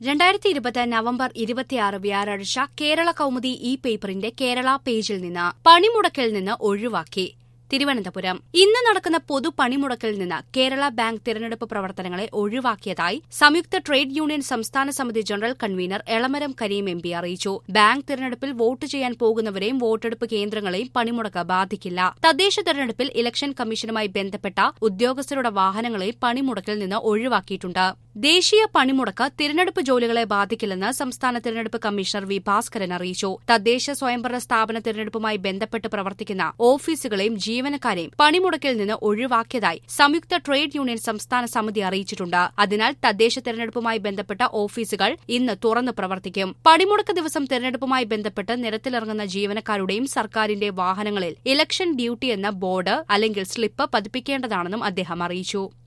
രണ്ടായിരത്തി ഇരുപത് നവംബർ ഇരുപത്തിയാറ് വ്യാഴാഴ്ച കേരള കൗമുദി ഇ പേപ്പറിന്റെ കേരള പേജിൽ നിന്ന് പണിമുടക്കിൽ നിന്ന് ഒഴിവാക്കി തിരുവനന്തപുരം ഇന്ന് നടക്കുന്ന പൊതു പണിമുടക്കിൽ നിന്ന് കേരള ബാങ്ക് തിരഞ്ഞെടുപ്പ് പ്രവർത്തനങ്ങളെ ഒഴിവാക്കിയതായി സംയുക്ത ട്രേഡ് യൂണിയൻ സംസ്ഥാന സമിതി general convener Elamaram Kareem M P അറിയിച്ചു ബാങ്ക് തിരഞ്ഞെടുപ്പിൽ വോട്ട് ചെയ്യാൻ പോകുന്നവരെയും വോട്ടെടുപ്പ് കേന്ദ്രങ്ങളെയും പണിമുടക്ക് ബാധിക്കില്ല തദ്ദേശ തെരഞ്ഞെടുപ്പിൽ ഇലക്ഷൻ കമ്മീഷനുമായി ബന്ധപ്പെട്ട ഉദ്യോഗസ്ഥരുടെ വാഹനങ്ങളെയും പണിമുടക്കിൽ നിന്ന് ഒഴിവാക്കിയിട്ടുണ്ട് ദേശീയ പണിമുടക്ക് തിരഞ്ഞെടുപ്പ് ജോലികളെ ബാധിക്കില്ലെന്ന് സംസ്ഥാന തിരഞ്ഞെടുപ്പ് കമ്മീഷണർ വി ഭാസ്കരൻ അറിയിച്ചു തദ്ദേശ സ്വയംഭരണ സ്ഥാപന തിരഞ്ഞെടുപ്പുമായി ബന്ധപ്പെട്ട് പ്രവർത്തിക്കുന്ന ഓഫീസുകളെയും ജീവനക്കാരെയും പണിമുടക്കിൽ നിന്ന് ഒഴിവാക്കിയതായി സംയുക്ത ട്രേഡ് യൂണിയൻ സംസ്ഥാന സമിതി അറിയിച്ചിട്ടുണ്ട് അതിനാൽ തദ്ദേശ തെരഞ്ഞെടുപ്പുമായി ബന്ധപ്പെട്ട ഓഫീസുകൾ ഇന്ന് തുറന്നു പ്രവർത്തിക്കും പണിമുടക്ക് ദിവസം തെരഞ്ഞെടുപ്പുമായി ബന്ധപ്പെട്ട് നിരത്തിലിറങ്ങുന്ന ജീവനക്കാരുടെയും സർക്കാരിന്റെ വാഹനങ്ങളിൽ ഇലക്ഷൻ ഡ്യൂട്ടി എന്ന ബോർഡ് അല്ലെങ്കിൽ സ്ലിപ്പ് പതിപ്പിക്കേണ്ടതാണെന്നും അദ്ദേഹം അറിയിച്ചു